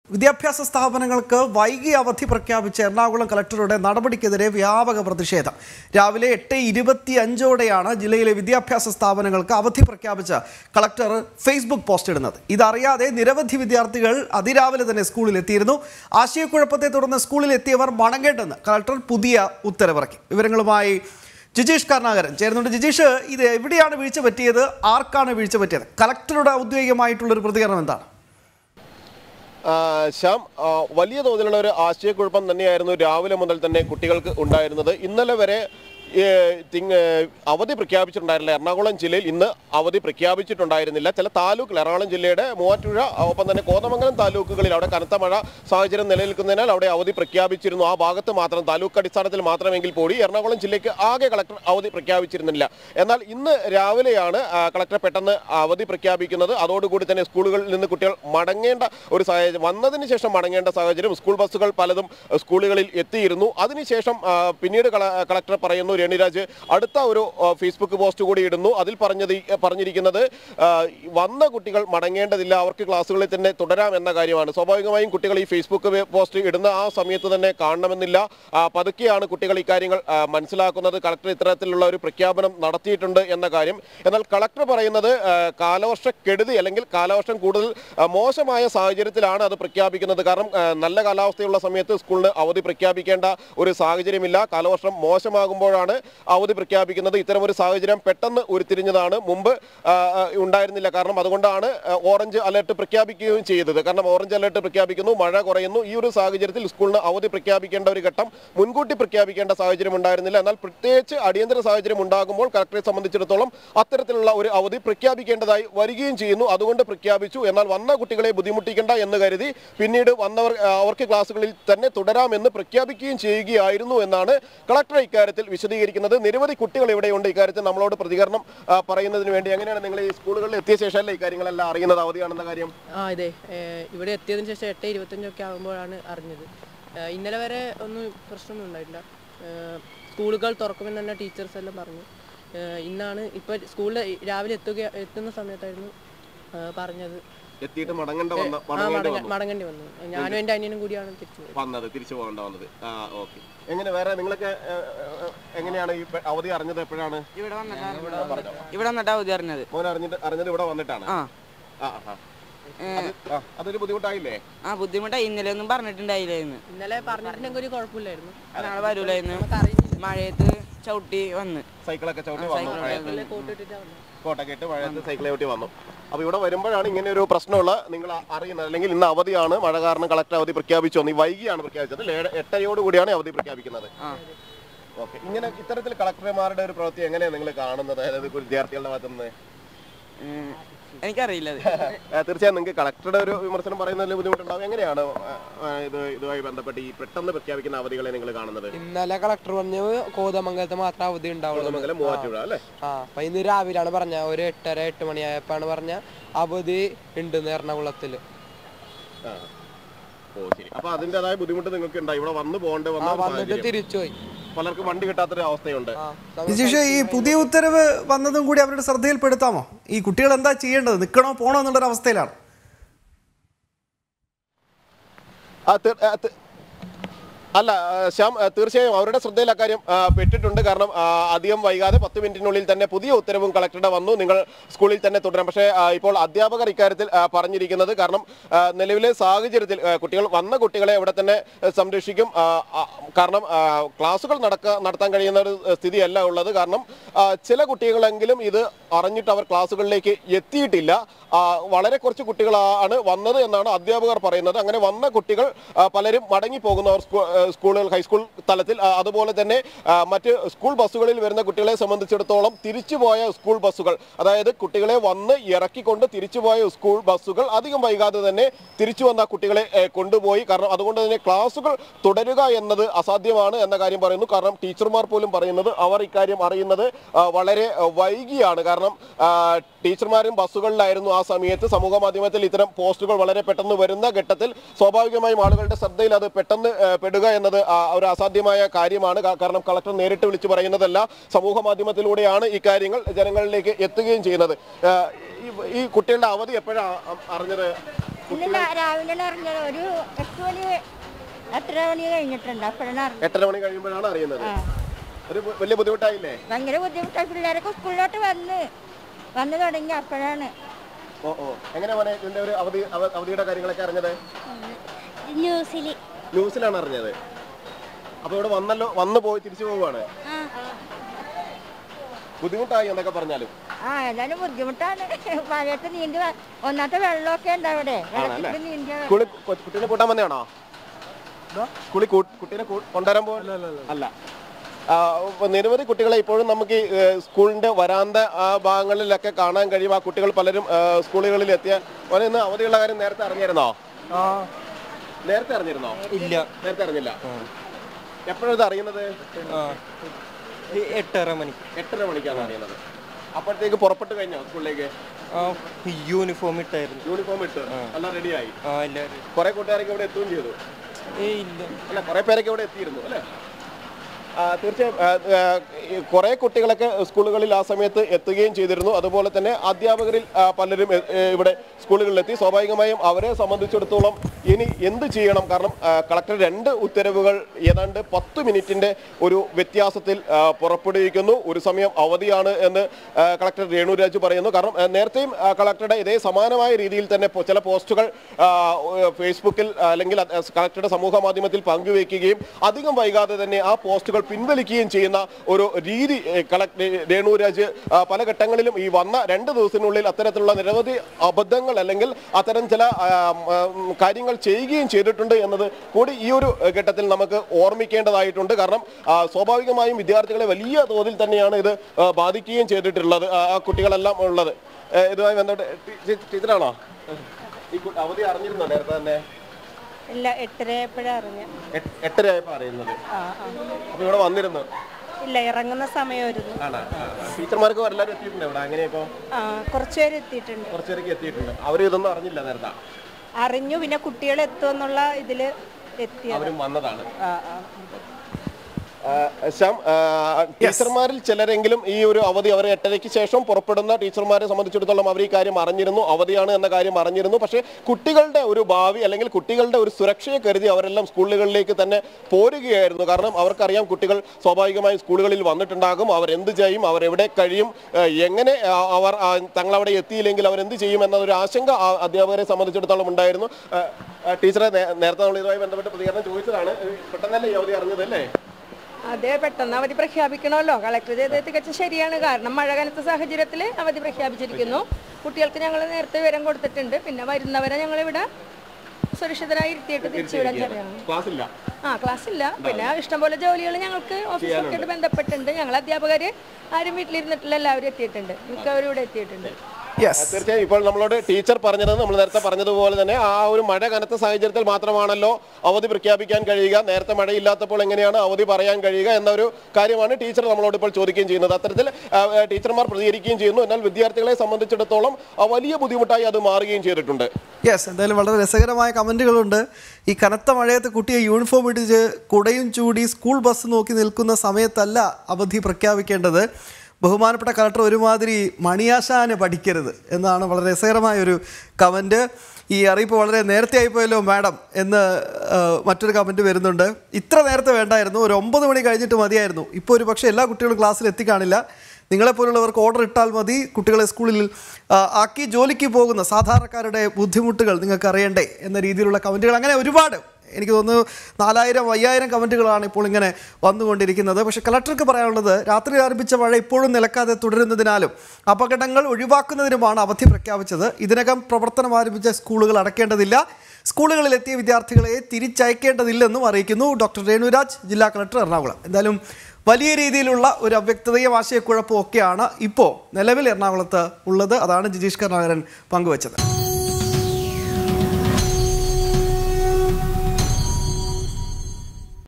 വിദ്യാഭ്യാസ സ്ഥാപനങ്ങൾക്ക് വൈകി അവധി പ്രഖ്യാപിച്ച എറണാകുളം കളക്ടറുടെ നടപടിക്കെതിരെ വ്യാപക പ്രതിഷേധം രാവിലെ എട്ട് ഇരുപത്തി അഞ്ചോടെയാണ് ജില്ലയിലെ വിദ്യാഭ്യാസ സ്ഥാപനങ്ങൾക്ക് അവധി പ്രഖ്യാപിച്ച കളക്ടർ ഫേസ്ബുക്ക് പോസ്റ്റ് ഇടുന്നത് ഇതറിയാതെ നിരവധി വിദ്യാർത്ഥികൾ അതിരാവിലെ തന്നെ സ്കൂളിൽ എത്തിയിരുന്നു ആശയക്കുഴപ്പത്തെ തുടർന്ന് സ്കൂളിൽ എത്തിയവർ മടങ്ങേണ്ടെന്ന് കളക്ടർ പുതിയ ഉത്തരവിറക്കി വിവരങ്ങളുമായി ജിജീഷ് കരുണാകരൻ ചേരുന്നുണ്ട് ജിജീഷ് ഇത് എവിടെയാണ് വീഴ്ച പറ്റിയത് ആർക്കാണ് വീഴ്ച പറ്റിയത് കളക്ടറുടെ ഔദ്യോഗികമായിട്ടുള്ളൊരു പ്രതികരണം എന്താണ് ആ, ശ്യാം ആ, വലിയ തോതിലുള്ള ഒരു ആശയക്കുഴപ്പം തന്നെയായിരുന്നു രാവിലെ മുതൽ തന്നെ കുട്ടികൾക്ക് ഉണ്ടായിരുന്നത് ഇന്നലെ വരെ ഏ, തിങ് ഏ, അവധി പ്രഖ്യാപിച്ചിട്ടുണ്ടായിരുന്നില്ല എറണാകുളം ജില്ലയിൽ ഇന്ന് അവധി പ്രഖ്യാപിച്ചിട്ടുണ്ടായിരുന്നില്ല ചില താലൂക്കിൽ എറണാകുളം ജില്ലയുടെ മൂവാറ്റുപുഴ ഒപ്പം തന്നെ കോതമംഗലം താലൂക്കുകളിൽ അവിടെ കനത്ത മഴ സാഹചര്യം നിലനിൽക്കുന്നതിനാൽ അവിടെ അവധി പ്രഖ്യാപിച്ചിരുന്നു ആ ഭാഗത്ത് മാത്രം താലൂക്ക് അടിസ്ഥാനത്തിൽ മാത്രമെങ്കിൽ കൂടി എറണാകുളം ജില്ലയ്ക്ക് ആകെ കളക്ടർ അവധി പ്രഖ്യാപിച്ചിരുന്നില്ല എന്നാൽ ഇന്ന് രാവിലെയാണ് ആ, കളക്ടർ പെട്ടെന്ന് അവധി പ്രഖ്യാപിക്കുന്നത് അതോടുകൂടി തന്നെ സ്കൂളുകളിൽ നിന്ന് കുട്ടികൾ മടങ്ങേണ്ട ഒരു സാഹചര്യം വന്നതിന് ശേഷം മടങ്ങേണ്ട സാഹചര്യം സ്കൂൾ ബസ്സുകൾ പലതും സ്കൂളുകളിൽ എത്തിയിരുന്നു അതിനുശേഷം ആ, പിന്നീട് കള- കളക്ടർ പറയുന്നു രണിരാജ് അടുത്ത ഒരു ആ, ഫേസ്ബുക്ക് പോസ്റ്റ് കൂടി ഇടുന്നു അതിൽ പറഞ്ഞത് ഈ- പറഞ്ഞിരിക്കുന്നത് ആ, വന്ന കുട്ടികൾ മടങ്ങേണ്ടതില്ല അവർക്ക് ക്ലാസ്സുകളിൽ തന്നെ തുടരാം എന്ന കാര്യമാണ് സ്വാഭാവികമായും കുട്ടികൾ ഈ ഫേസ്ബുക്ക് വേ- പോസ്റ്റ് ഇടുന്ന ആ സമയത്ത് തന്നെ കാണണമെന്നില്ല ആ, പതുക്കെയാണ് കുട്ടികൾ ഇക്കാര്യങ്ങൾ ആ, മനസ്സിലാക്കുന്നത് കളക്ടർ ഇത്തരത്തിലുള്ള ഒരു പ്രഖ്യാപനം നടത്തിയിട്ടുണ്ട് എന്ന കാര്യം എന്നാൽ കളക്ടർ പറയുന്നത് ആ, കാലവർഷക്കെടുതി അല്ലെങ്കിൽ കാലവർഷം കൂടുതൽ ആ, മോശമായ സാഹചര്യത്തിലാണ് അത് പ്രഖ്യാപിക്കുന്നത് കാരണം ആ, നല്ല കാലാവസ്ഥയുള്ള സമയത്ത് സ്കൂളിന് അവധി പ്രഖ്യാപിക്കേണ്ട ഒരു സാഹചര്യമില്ല കാലവർഷം മോശമാകുമ്പോഴാണ് അവധി പ്രഖ്യാപിക്കുന്നത് ഇത്തരം ഒരു സാഹചര്യം പെട്ടെന്ന് ഉരുത്തിരിഞ്ഞതാണ് മുമ്പ് ആ, ആ, ഉണ്ടായിരുന്നില്ല കാരണം അതുകൊണ്ടാണ് ആ, ഓറഞ്ച് അലർട്ട് പ്രഖ്യാപിക്കുകയും ചെയ്തത് കാരണം ഓറഞ്ച് അലർട്ട് പ്രഖ്യാപിക്കുന്നു മഴ കുറയുന്നു ഈ ഒരു സാഹചര്യത്തിൽ സ്കൂളിന് അവധി പ്രഖ്യാപിക്കേണ്ട ഒരു ഘട്ടം മുൻകൂട്ടി പ്രഖ്യാപിക്കേണ്ട സാഹചര്യം ഉണ്ടായിരുന്നില്ല എന്നാൽ പ്രത്യേകിച്ച് അടിയന്തര സാഹചര്യം ഉണ്ടാകുമ്പോൾ കളക്ടറെ സംബന്ധിച്ചിടത്തോളം അത്തരത്തിലുള്ള ഒരു അവധി പ്രഖ്യാപിക്കേണ്ടതായി വരികയും ചെയ്യുന്നു അതുകൊണ്ട് പ്രഖ്യാപിച്ചു എന്നാൽ വന്ന കുട്ടികളെ ബുദ്ധിമുട്ടിക്കേണ്ട എന്ന് കരുതി പിന്നീട് വന്നവർ ആ, അവർക്ക് ക്ലാസ്സുകളിൽ തന്നെ തുടരാമെന്ന് പ്രഖ്യാപിക്കുകയും ചെയ്യുകയായിരുന്നു എന്നാണ് കളക്ടർ ഇക്കാര്യത്തിൽ വിശദീകരിക്കുന്നത് നിരവധി കുട്ടികൾ ഇവിടെയുണ്ട് ഇക്കാര്യത്തിൽ നമ്മളോട് പ്രതികരണം ആ, പറയുന്നതിന് വേണ്ടി എങ്ങനെയാണ് നിങ്ങൾ ഈ സ്കൂളുകളിൽ എത്തിയ ശേഷമല്ലേ ഈ കാര്യങ്ങളെല്ലാം അറിയുന്നത് അവധിയാണെന്ന കാര്യം ആ അതെ ഏഹ് ഇവിടെ എത്തിയതിന് ശേഷം എട്ട് ഇരുപത്തഞ്ചൊക്കെ ആകുമ്പോഴാണ് അറിഞ്ഞത് ഏഹ് ഇന്നലെ വരെ ഒന്നും പ്രശ്നമൊന്നും ഉണ്ടായിട്ടില്ല ഏഹ് സ്കൂളുകൾ തുറക്കുമെന്ന് തന്നെ ടീച്ചേഴ്സ് എല്ലാം പറഞ്ഞു ഏഹ് ഇന്നാണ് ഇപ്പോൾ സ്കൂളിൽ രാവിലെ എത്തുക എത്തുന്ന സമയത്തായിരുന്നു ഏഹ് പറഞ്ഞത് എത്തിയിട്ട് മടങ്ങേണ്ട വന്ന ആ മടങ്ങേണ്ടി മടങ്ങ വന്നു മടങ്ങേണ്ടി വന്നു ഞാനും എൻ്റെ അനിയനും കൂടിയാണ് തിരിച്ചു പോയത് വന്നത് തിരിച്ചു പോകേണ്ട വന്നത് ആ ഓക്കെ എങ്ങനെ വേറെ നിങ്ങളൊക്കെ ഏ, ഏ, എങ്ങനെയാണ് ഈ പ- അവധി അറിഞ്ഞത് എപ്പോഴാണ് ഇവിടെ വന്നിട്ടാണ് ഇവിടെ വന്നിട്ടാ അവധി അറിഞ്ഞത് മോൻ അറിഞ്ഞിട്ട് അറിഞ്ഞത് ഇവിടെ വന്നിട്ടാണ് ആ ആ, ആ. അത് ആ, അതൊരു ബുദ്ധിമുട്ടായില്ലേ ആ ബുദ്ധിമുട്ടായി ഇന്നലെ ഒന്നും പറഞ്ഞിട്ടുണ്ടായില്ലായിരുന്നു ഇന്നലെ പറഞ്ഞിട്ടുണ്ടെങ്കിൽ ഒരു കുഴപ്പമില്ലായിരുന്നു നാളെ വരൂലായിരുന്നു അറിയില്ല മഴയത്ത് ചവിട്ടി വന്ന് സൈക്കിളൊക്കെ ചവിട്ടി വന്നു മഴയത്ത് കോട്ട് ഇട്ടിട്ടാണ് വന്നത് കോട്ടൊക്കെ ഇട്ട് മഴയത്ത് സൈക്കിൾ ചവിട്ടി വന്നു അപ്പൊ ഇവിടെ വരുമ്പോഴാണ് ഇങ്ങനെ ഒരു പ്രശ്നമുള്ള നിങ്ങൾ അറിയുന്നത് അല്ലെങ്കിൽ ഇന്ന് അവധിയാണ് മഴ കാരണം കളക്ടർ അവധി പ്രഖ്യാപിച്ചു വന്നു ഈ വൈകിയാണ് പ്രഖ്യാപിച്ചത് ലേ- എട്ടരയോട് കൂടിയാണ് അവധി പ്രഖ്യാപിക്കുന്നത് ആ ഓക്കെ ഇങ്ങനെ ഇത്തരത്തിൽ കളക്ടർമാരുടെ ഒരു പ്രവൃത്തി എങ്ങനെയാണ് നിങ്ങൾ കാണുന്നത് അതായത് വിദ്യാർത്ഥികളുടെ ഭാഗത്ത് നിന്ന് ഉം. എനിക്കറിയില്ല അത് ആ, തീർച്ചയായും നിങ്ങൾക്ക് കളക്ടറുടെ ഒരു വിമർശനം പറയുന്നതിൽ ബുദ്ധിമുട്ടുണ്ടാവും എങ്ങനെയാണ് ആ, ആ, ഇത് ഇതുമായി ബന്ധപ്പെട്ട് ഈ പെട്ടെന്ന് പ്രഖ്യാപിക്കുന്ന അവധികളെ നിങ്ങൾ കാണുന്നത് ഇന്നലെ കളക്ടർ പറഞ്ഞു കോതമംഗലത്ത് മാത്രം അവധി ഉണ്ടാവുള്ളൂ കോതമംഗലം മൂവാറ്റുപുഴ അല്ലേ ആ അപ്പൊ ഇന്ന് രാവിലാണ് പറഞ്ഞ ഒരു എട്ടര എട്ട് മണിയായപ്പോഴാണ് പറഞ്ഞ അവധി ഉണ്ടെന്ന് എറണാകുളത്തില് ആ. ഓ ശരി അപ്പൊ അതിന്റേതായ ബുദ്ധിമുട്ട് നിങ്ങൾക്ക് ഉണ്ടായി ഇവിടെ വന്ന് പോകേണ്ട ആ വന്ന ഒരു വന്നിട്ട് സാഹചര്യം. തിരിച്ചുപോയി പലർക്കും വണ്ടി കിട്ടാത്തൊരു അവസ്ഥയുണ്ട് ആ ജിജീഷ് ഈ പുതിയ ഉത്തരവ് വന്നതും കൂടി അവരുടെ ശ്രദ്ധയിൽപ്പെടുത്താമോ ഈ കുട്ടികൾ എന്താ ചെയ്യേണ്ടത് നിൽക്കണോ പോണോ എന്നുള്ളൊരു അവസ്ഥയിലാണ് ആ, തീർ- ആ, തി- അല്ല ആ, ശ്യാം ആ, തീർച്ചയായും അവരുടെ ശ്രദ്ധയിൽ അക്കാര്യം ആ, പെട്ടിട്ടുണ്ട് കാരണം ആ, അധികം വൈകാതെ പത്ത് മിനിറ്റിനുള്ളിൽ തന്നെ പുതിയ ഉത്തരവും കളക്ടറുടെ വന്നു നിങ്ങൾ സ്കൂളിൽ തന്നെ തുടരാം പക്ഷേ ആ, ഇപ്പോൾ അധ്യാപകർ ഇക്കാര്യത്തിൽ ആ, പറഞ്ഞിരിക്കുന്നത് കാരണം ആ, നിലവിലെ സാഹചര്യത്തിൽ ആ, കുട്ടികൾ വന്ന കുട്ടികളെ ഇവിടെ തന്നെ ആ, സംരക്ഷിക്കും ആ, ആ, കാരണം ആ, ക്ലാസുകൾ നടക്ക നടത്താൻ കഴിയുന്ന ഒരു സ്ഥിതിയല്ല ഉള്ളത് കാരണം ആ, ചില കുട്ടികളെങ്കിലും ഇത് അറിഞ്ഞിട്ട് അവർ ക്ലാസ്സുകളിലേക്ക് എത്തിയിട്ടില്ല ആ, വളരെ കുറച്ച് കുട്ടികളാണ് വന്നത് എന്നാണ് അധ്യാപകർ പറയുന്നത് അങ്ങനെ വന്ന കുട്ടികൾ ആ, പലരും മടങ്ങി പോകുന്നവർ സ്കൂ- ആ, സ്കൂളുകൾ ഹൈസ്കൂൾ തലത്തിൽ ആ, അതുപോലെ തന്നെ ആ, മറ്റ് സ്കൂൾ ബസ്സുകളിൽ വരുന്ന കുട്ടികളെ സംബന്ധിച്ചിടത്തോളം തിരിച്ചുപോയ സ്കൂൾ ബസ്സുകൾ അതായത് കുട്ടികളെ വന്ന് ഇറക്കിക്കൊണ്ട് തിരിച്ചുപോയ സ്കൂൾ ബസ്സുകൾ അധികം വൈകാതെ തന്നെ തിരിച്ചു വന്ന കുട്ടികളെ ഏ, കൊണ്ടുപോയി കാരണം അതുകൊണ്ട് തന്നെ ക്ലാസുകൾ തുടരുക എന്നത് അസാധ്യമാണ് എന്ന കാര്യം പറയുന്നു കാരണം ടീച്ചർമാർ പോലും പറയുന്നത് അവർ ഇക്കാര്യം അറിയുന്നത് ആ, വളരെ ആ, വൈകിയാണ് കാരണം ആ, ടീച്ചർമാരും ബസ്സുകളിലായിരുന്നു ആ സമയത്ത് സമൂഹ മാധ്യമത്തിൽ ഇത്തരം പോസ്റ്റുകൾ വളരെ പെട്ടെന്ന് വരുന്ന ഘട്ടത്തിൽ സ്വാഭാവികമായും ആളുകളുടെ ശ്രദ്ധയിൽ അത് പെട്ടെന്ന് ആ, പെടുക എന്നത് ആ, ഒരു അസാധ്യമായ കാര്യമാണ് കാ- കാരണം കളക്ടർ നേരിട്ട് വിളിച്ചു പറയുന്നതല്ല സമൂഹ മാധ്യമത്തിലൂടെയാണ് ഈ കാര്യങ്ങൾ ജനങ്ങളിലേക്ക് എത്തുകയും ചെയ്യുന്നത് ആ, ഈ- ഈ കുട്ടികളുടെ അവധി എപ്പോഴാണ് അറിഞ്ഞത് ഇന്ന് രാ- രാവിലെ അറിഞ്ഞത് ഒരു എട്ട് മണി എട്ടര മണി കഴിഞ്ഞിട്ടുണ്ട് അപ്പോഴാണ് അറിഞ്ഞത് എട്ടര മണി കഴിയുമ്പോഴാണ് അറിയുന്നത് ആ ഒരു ബു- വലിയ ബുദ്ധിമുട്ടായില്ലേ ഭയങ്കര ബുദ്ധിമുട്ടായി പിള്ളേരൊക്കെ സ്കൂളിലോട്ട് വന്ന് വന്നു തുടങ്ങി അപ്പോഴാണ് ഓ ഓ എങ്ങനെ മോനെ ഇതിന്റെ ഒരു അവധി അവ- അവധിയുടെ കാര്യങ്ങളൊക്കെ അറിഞ്ഞത് ന്യൂസിൽ ന്യൂസിലാണ് അറിഞ്ഞത് അപ്പൊ ഇവിടെ വന്നല്ലോ വന്നു പോയി തിരിച്ചു പോവുകയാണ് ബുദ്ധിമുട്ടായി എന്നൊക്കെ പറഞ്ഞാലും ആ ഏതായാലും ബുദ്ധിമുട്ടാണ് മഴയത്ത് നീന്തി വ- ഒന്നാമത്തെ വെള്ളമൊക്കെ ഉണ്ട് അവിടെ ആണല്ലേ വെള്ളത്തിൽ നീന്തി വ- സ്കൂളിൽ കൊ- കുട്ടീനെ കൂട്ടാൻ വന്നതാണോ സ്കൂളിൽ കൂ- കുട്ടീനെ കൂ- കൊണ്ടുവരാൻ പോ അല്ല ആ, ഇപ്പൊ നിരവധി കുട്ടികളെ ഇപ്പോഴും നമുക്ക് ഈ, ഏ, സ്കൂളിന്റെ വരാന്ത ആ ഭാഗങ്ങളിലൊക്കെ കാണാൻ കഴിയും ആ കുട്ടികൾ പലരും ഏ, സ്കൂളുകളിൽ എത്തിയ മോനെ ഇന്ന് അവധിയുള്ള കാര്യം നേരത്തെ അറിഞ്ഞിരുന്നോ ആ നേരത്തെ അറിഞ്ഞിരുന്നോ ഇല്ല നേരത്തെ അറിഞ്ഞില്ല എപ്പോഴത് അറിയുന്നത് ആ ഈ എട്ടര മണി എട്ടര മണിക്കാണ് അറിയുന്നത് അപ്പോഴത്തേക്ക് പുറപ്പെട്ട് കഴിഞ്ഞോ സ്കൂളിലേക്ക് ആ യൂണിഫോം ഇട്ടായിരുന്നു യൂണിഫോം ഇട്ട് എല്ലാം റെഡിയായി ആ എല്ലാവരും കുറെ കൂട്ടുകാരൊക്കെ ഇവിടെ എത്തുകയും ചെയ്തു ഏയ് ഇല്ല അല്ല കുറെ പേരൊക്കെ ഇവിടെ എത്തിയിരുന്നു അല്ലേ ആ, തീർച്ചയായും ആ, ആ, ഈ കുറെ കുട്ടികളൊക്കെ സ്കൂളുകളിൽ ആ സമയത്ത് എത്തുകയും ചെയ്തിരുന്നു അതുപോലെ തന്നെ അധ്യാപകരിൽ ആ, പലരും എ- ഏ, ഇവിടെ സ്കൂളുകളിലെത്തി സ്വാഭാവികമായും അവരെ സംബന്ധിച്ചിടത്തോളം ഇനി എന്ത് ചെയ്യണം കാരണം ആ, കളക്ടർ രണ്ട് ഉത്തരവുകൾ ഏതാണ്ട് പത്ത് മിനിറ്റിന്റെ ഒരു വ്യത്യാസത്തിൽ ആ, പുറപ്പെടുവിക്കുന്നു ഒരു സമയം അവധിയാണ് എന്ന് ആ, കളക്ടർ രേണുരാജ് പറയുന്നു കാരണം ആ, നേരത്തെയും ആ, കളക്ടറുടെ ഇതേ സമാനമായ രീതിയിൽ തന്നെ പോ- ചില പോസ്റ്റുകൾ ആ, ഏ, ഫേസ്ബുക്കിൽ ആ, അല്ലെങ്കിൽ അത് കളക്ടറുടെ സമൂഹ മാധ്യമത്തിൽ പങ്കുവയ്ക്കുകയും അധികം വൈകാതെ തന്നെ ആ പോസ്റ്റുകൾ പിൻവലിക്കുകയും ചെയ്യുന്ന ഒരു രീതി ഏ, കളക്ടർ രേണുരാജ് ആ, പല ഘട്ടങ്ങളിലും ഈ വന്ന രണ്ട് ദിവസത്തിനുള്ളിൽ അത്തരത്തിലുള്ള നിരവധി അബദ്ധങ്ങൾ അല്ലെങ്കിൽ അത്തരം ചില ആ, ഉം, കാര്യങ്ങൾ ചെയ്യുകയും ചെയ്തിട്ടുണ്ട് എന്നത് കൂടി ഈ ഒരു ഘട്ടത്തിൽ നമുക്ക് ഓർമ്മിക്കേണ്ടതായിട്ടുണ്ട് കാരണം ആ, സ്വാഭാവികമായും വിദ്യാർത്ഥികളെ വലിയ തോതിൽ തന്നെയാണ് ഇത് ആ, ബാധിക്കുകയും ചെയ്തിട്ടുള്ളത് ആ ആ കുട്ടികളെല്ലാം ഉള്ളത് ഏ, ഇതുമായി ബന്ധപ്പെട്ട് ടീ- ടീ- ടീച്ചറാണോ ഈ കു- അവധി അറിഞ്ഞിരുന്നോ നേരത്തെ തന്നെ ഇല്ല എട്ടര എപ്പോഴാണ് അറിഞ്ഞ എട്ട്- എട്ടരയായപ്പോ അറിയുന്നത് അപ്പൊ ഇവിടെ വന്നിരുന്നു ഇല്ല ഇറങ്ങുന്ന സമയമായിരുന്നു ആണോ ടീച്ചർമാർക്ക് എല്ലാവരും എത്തിയിട്ടുണ്ട് ഇവിടെ അങ്ങനെയൊക്കെ ആ കുറച്ചുപേര് എത്തിയിട്ടുണ്ട് കുറച്ചുപേരൊക്കെ എത്തിയിട്ടുണ്ട് അവർ ഇതൊന്നും അറിഞ്ഞില്ല നേരത്തെ അറിഞ്ഞു പിന്നെ കുട്ടികൾ എത്തുമെന്നുള്ള ഇതിൽ എത്തി അവരും വന്നതാണ് ആ ആ ആ, ശ്യാം ആ, ടീച്ചർമാരിൽ ചിലരെങ്കിലും ഈ ഒരു അവധി അവർ എട്ടരയ്ക്ക് ശേഷം പുറപ്പെടുന്ന ടീച്ചർമാരെ സംബന്ധിച്ചിടത്തോളം അവർ ഈ കാര്യം അറിഞ്ഞിരുന്നു അവധിയാണ് എന്ന കാര്യം അറിഞ്ഞിരുന്നു പക്ഷേ കുട്ടികളുടെ ഒരു ഭാവി അല്ലെങ്കിൽ കുട്ടികളുടെ ഒരു സുരക്ഷയെ കരുതി അവരെല്ലാം സ്കൂളുകളിലേക്ക് തന്നെ പോരുകയായിരുന്നു കാരണം അവർക്കറിയാം കുട്ടികൾ സ്വാഭാവികമായും സ്കൂളുകളിൽ വന്നിട്ടുണ്ടാകും അവർ എന്ത് ചെയ്യും അവർ എവിടെ കഴിയും ആ, എങ്ങനെ ആ, അവർ ആ, തങ്ങളവിടെ എത്തിയില്ലെങ്കിൽ അവർ എന്ത് ചെയ്യും എന്നൊരു ആശങ്ക ആ അധ്യാപകരെ സംബന്ധിച്ചിടത്തോളം ഉണ്ടായിരുന്നു ആ, ആ, ടീച്ചറെ നേ- നേരത്തെ നമ്മൾ ഇതുമായി ബന്ധപ്പെട്ട് പ്രതികരണം ചോദിച്ചതാണ് പെട്ടെന്നല്ലേ ഈ അവധി അറിഞ്ഞത് അല്ലേ അതെ പെട്ടെന്ന് അവധി പ്രഖ്യാപിക്കണമല്ലോ കളക്ടർ ചെയ്തത് തികച്ചും ശരിയാണ് കാരണം മഴ കനത്ത സാഹചര്യത്തിൽ അവധി പ്രഖ്യാപിച്ചിരിക്കുന്നു കുട്ടികൾക്ക് ഞങ്ങൾ നേരത്തെ വിവരം കൊടുത്തിട്ടുണ്ട് പിന്നെ വരുന്നവരെ ഞങ്ങൾ ഇവിടെ സുരക്ഷിതരായി ഇരുത്തിയിട്ട് തിരിച്ചുവിടാൻ ചെറിയാണ് ക്ലാസ് ഇല്ല ആ ക്ലാസ് ഇല്ല പിന്നെ ഇഷ്ടംപോലെ ജോലികൾ ഞങ്ങൾക്ക് ഓഫീസൊക്കെ ആയിട്ട് ബന്ധപ്പെട്ടിട്ടുണ്ട് ഞങ്ങൾ അധ്യാപകർ ആരും വീട്ടിലിരുന്നിട്ടില്ല എല്ലാവരും എത്തിയിട്ടുണ്ട് മിക്കവരും ഇവിടെ എത്തിയിട്ടുണ്ട് യെസ് തീർച്ചയായും ഇപ്പോൾ നമ്മളോട് ടീച്ചർ പറഞ്ഞത് നമ്മൾ നേരത്തെ പറഞ്ഞതുപോലെ തന്നെ ആ ഒരു മഴ കനത്ത സാഹചര്യത്തിൽ മാത്രമാണല്ലോ അവധി പ്രഖ്യാപിക്കാൻ കഴിയുക നേരത്തെ മഴയില്ലാത്തപ്പോൾ എങ്ങനെയാണ് അവധി പറയാൻ കഴിയുക എന്ന ഒരു കാര്യമാണ് ടീച്ചർ നമ്മളോട് ഇപ്പോൾ ചോദിക്കുകയും ചെയ്യുന്നത് അത്തരത്തിൽ ആ, ആ, ടീച്ചർമാർ പ്രതികരിക്കുകയും ചെയ്യുന്നു എന്നാൽ വിദ്യാർത്ഥികളെ സംബന്ധിച്ചിടത്തോളം ആ, വലിയ ബുദ്ധിമുട്ടായി അത് മാറുകയും ചെയ്തിട്ടുണ്ട് യെസ് എന്തായാലും വളരെ രസകരമായ കമൻറ്റുകളുണ്ട് ഈ കനത്ത മഴയത്ത് കുട്ടിയെ യൂണിഫോം ഇടിച്ച് കുടയും ചൂടി സ്കൂൾ ബസ് നോക്കി നിൽക്കുന്ന സമയത്തല്ല അവധി പ്രഖ്യാപിക്കേണ്ടത് ബഹുമാനപ്പെട്ട കളക്ടർ ഒരുമാതിരി മണിയാശാന് പഠിക്കരുത് എന്നാണ് വളരെ രസകരമായ ഒരു കമൻറ്റ് ഈ അറിയിപ്പ് വളരെ നേരത്തെ ആയിപ്പോയല്ലോ മാഡം എന്ന് ആ, മറ്റൊരു കമൻറ്റ് വരുന്നുണ്ട് ഇത്ര നേരത്തെ വേണ്ടായിരുന്നു ഒരു ഒമ്പത് മണി കഴിഞ്ഞിട്ട് മതിയായിരുന്നു ഇപ്പോൾ ഒരു പക്ഷേ എല്ലാ കുട്ടികളും ക്ലാസ്സിൽ എത്തിക്കാണില്ല നിങ്ങളെപ്പോലുള്ളവർക്ക് ഓർഡർ ഇട്ടാൽ മതി കുട്ടികളെ സ്കൂളിൽ ആ, ആക്കി ജോലിക്ക് പോകുന്ന സാധാരണക്കാരുടെ ബുദ്ധിമുട്ടുകൾ നിങ്ങൾക്ക് അറിയണ്ടേ എന്ന രീതിയിലുള്ള കമൻറ്റുകൾ അങ്ങനെ ഒരുപാട് എനിക്ക് തോന്നുന്നു നാലായിരം അയ്യായിരം കമൻറ്റുകളാണ് ഇപ്പോൾ ഇങ്ങനെ വന്നുകൊണ്ടിരിക്കുന്നത് പക്ഷേ കളക്ടർക്ക് പറയാനുള്ളത് രാത്രി ആരംഭിച്ച മഴ ഇപ്പോഴും നിലക്കാതെ തുടരുന്നതിനാലും അപകടങ്ങൾ ഒഴിവാക്കുന്നതിനുമാണ് അവധി പ്രഖ്യാപിച്ചത് ഇതിനകം പ്രവർത്തനം ആരംഭിച്ച സ്കൂളുകൾ അടയ്ക്കേണ്ടതില്ല സ്കൂളുകളിലെത്തിയ വിദ്യാർത്ഥികളെ തിരിച്ചയക്കേണ്ടതില്ലെന്നും അറിയിക്കുന്നു ഡോക്ടർ രേണുരാജ് ജില്ലാ കളക്ടർ എറണാകുളം എന്തായാലും വലിയ രീതിയിലുള്ള ഒരു അവ്യക്തതയും ആശയക്കുഴപ്പവും ഒക്കെയാണ് ഇപ്പോൾ നിലവിൽ എറണാകുളത്ത് ഉള്ളത് അതാണ് ജിജീഷ് കരുണാകരൻ പങ്കുവച്ചത്